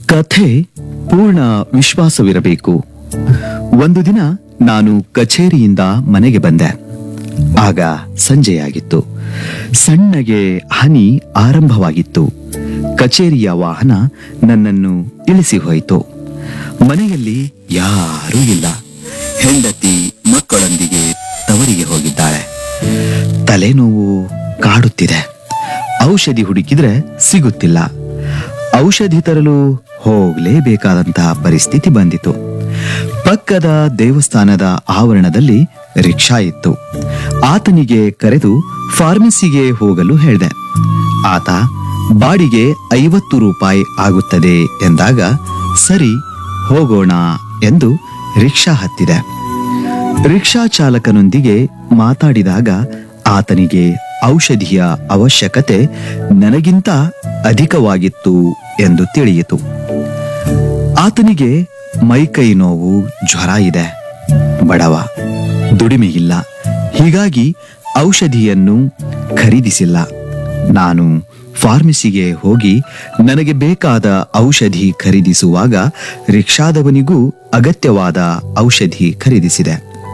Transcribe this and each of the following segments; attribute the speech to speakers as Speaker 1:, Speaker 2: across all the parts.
Speaker 1: ಕಥೆ ಪೂರ್ಣ ವಿಶ್ವಾಸವಿರಬೇಕು ಒಂದು ದಿನ ನಾನು ಕಚೇರಿಯಿಂದ ಮನೆಗೆ ಬಂದೆ ಆಗ ಸಂಜೆಯಾಗಿತ್ತು ಸಣ್ಣಗೆ ಹನಿ ಆರಂಭವಾಗಿತ್ತು ಕಚೇರಿಯ ವಾಹನ ನನ್ನನ್ನು ಇಳಿಸಿ ಹೋಯಿತು ಮನೆಯಲ್ಲಿ ಯಾರೂ ಇಲ್ಲ ಹೆಂಡತಿ ಮಕ್ಕಳೊಂದಿಗೆ ತವರಿಗೆ ಹೋಗಿದ್ದಾಳೆ ತಲೆನೋವು ಕಾಡುತ್ತಿದೆ ಔಷಧಿ ಹುಡುಕಿದ್ರೆ ಸಿಗುತ್ತಿಲ್ಲ ಔಷಧಿ ತರಲು ಹೋಗಲೇಬೇಕಾದಂತಹ ಪರಿಸ್ಥಿತಿ ಬಂದಿತು ಪಕ್ಕದ ದೇವಸ್ಥಾನದ ಆವರಣದಲ್ಲಿ ರಿಕ್ಷಾ ಇತ್ತು ಆತನಿಗೆ ಕರೆದು ಫಾರ್ಮಸಿಗೆ ಹೋಗಲು ಹೇಳಿದೆ ಆತ ಬಾಡಿಗೆ ಐವತ್ತು ರೂಪಾಯಿ ಆಗುತ್ತದೆ ಎಂದಾಗ ಸರಿ ಹೋಗೋಣ ಎಂದು ರಿಕ್ಷಾ ಹತ್ತಿದೆ ರಿಕ್ಷಾ ಚಾಲಕನೊಂದಿಗೆ ಮಾತಾಡಿದಾಗ ಆತನಿಗೆ ಔಷಧಿಯ ಅವಶ್ಯಕತೆ ನನಗಿಂತ ಅಧಿಕವಾಗಿತ್ತು ಎಂದು ತಿಳಿಯಿತು ಆತನಿಗೆ ಮೈಕೈ ನೋವು ಜ್ವರ ಇದೆ ಬಡವ ದುಡಿಮೆ ಇಲ್ಲ ಹೀಗಾಗಿ ಔಷಧಿಯನ್ನು ಖರೀದಿಸಿಲ್ಲ ನಾನು ಫಾರ್ಮಸಿಗೆ ಹೋಗಿ ನನಗೆ ಬೇಕಾದ ಔಷಧಿ ಖರೀದಿಸುವಾಗ ರಿಕ್ಷಾದವನಿಗೂ ಅಗತ್ಯವಾದ ಔಷಧಿ ಖರೀದಿಸಿದೆ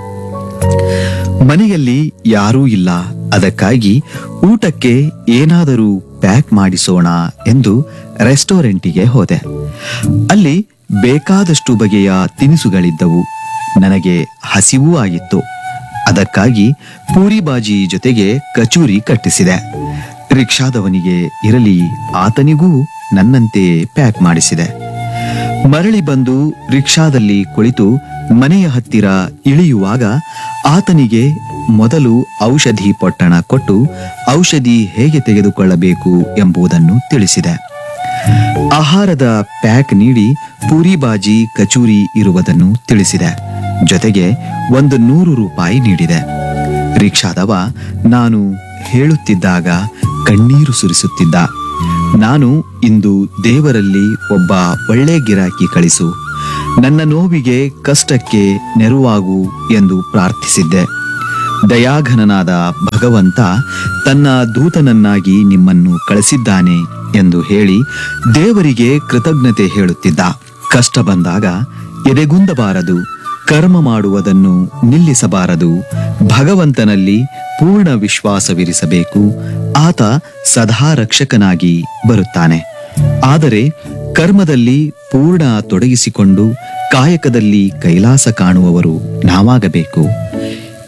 Speaker 1: ಮನೆಯಲ್ಲಿ ಯಾರೂ ಇಲ್ಲ ಅದಕ್ಕಾಗಿ ಊಟಕ್ಕೆ ಏನಾದರೂ ಪ್ಯಾಕ್ ಮಾಡಿಸೋಣ ಎಂದು ರೆಸ್ಟೋರೆಂಟಿಗೆ ಹೋದೆ ಅಲ್ಲಿ ಬೇಕಾದಷ್ಟು ಬಗೆಯ ತಿನಿಸುಗಳಿದ್ದವು ನನಗೆ ಹಸಿವೂ ಆಗಿತ್ತು ಅದಕ್ಕಾಗಿ ಪೂರಿ ಬಾಜಿ ಜೊತೆಗೆ ಕಚೂರಿ ಕಟ್ಟಿಸಿದೆ ರಿಕ್ಷಾದವನಿಗೆ ಇರಲಿ ಆತನಿಗೂ ನನ್ನಂತೆ ಪ್ಯಾಕ್ ಮಾಡಿಸಿದೆ ಮರಳಿ ಬಂದು ರಿಕ್ಷಾದಲ್ಲಿ ಕುಳಿತು ಮನೆಯ ಹತ್ತಿರ ಇಳಿಯುವಾಗ ಆತನಿಗೆ ಮೊದಲು ಔಷಧಿ ಪೊಟ್ಟಣ ಕೊಟ್ಟು ಔಷಧಿ ಹೇಗೆ ತೆಗೆದುಕೊಳ್ಳಬೇಕು ಎಂಬುದನ್ನು ತಿಳಿಸಿದೆ ಆಹಾರದ ಪ್ಯಾಕ್ ನೀಡಿ ಪೂರಿ ಬಾಜಿ ಕಚೂರಿ ಇರುವುದನ್ನು ತಿಳಿಸಿದೆ ಜೊತೆಗೆ ಒಂದು ನೂರು ರೂಪಾಯಿ ನೀಡಿದೆ ರಿಕ್ಷಾದವ ನಾನು ಹೇಳುತ್ತಿದ್ದಾಗ ಕಣ್ಣೀರು ಸುರಿಸುತ್ತಿದ್ದ ನಾನು ಇಂದು ದೇವರಲ್ಲಿ ಒಬ್ಬ ಒಳ್ಳೆ ಗಿರಾಕಿ ಕಳಿಸು ನನ್ನ ನೋವಿಗೆ ಕಷ್ಟಕ್ಕೆ ನೆರವಾಗು ಎಂದು ಪ್ರಾರ್ಥಿಸಿದ್ದೆ ದಯಾಘನನಾದ ಭಗವಂತ ತನ್ನ ದೂತನನ್ನಾಗಿ ನಿಮ್ಮನ್ನು ಕಳಿಸಿದ್ದಾನೆ ಎಂದು ಹೇಳಿ ದೇವರಿಗೆ ಕೃತಜ್ಞತೆ ಹೇಳುತ್ತಿದ್ದ ಕಷ್ಟ ಬಂದಾಗ ಎದೆಗುಂದಬಾರದು ಕರ್ಮ ಮಾಡುವುದನ್ನು ನಿಲ್ಲಿಸಬಾರದು ಭಗವಂತನಲ್ಲಿ ಪೂರ್ಣ ವಿಶ್ವಾಸವಿರಿಸಬೇಕು ಆತ ಸದಾ ರಕ್ಷಕನಾಗಿ ಬರುತ್ತಾನೆ ಆದರೆ ಕರ್ಮದಲ್ಲಿ ಪೂರ್ಣ ತೊಡಗಿಸಿಕೊಂಡು ಕಾಯಕದಲ್ಲಿ ಕೈಲಾಸ ಕಾಣುವವರು ನಾವಾಗಬೇಕು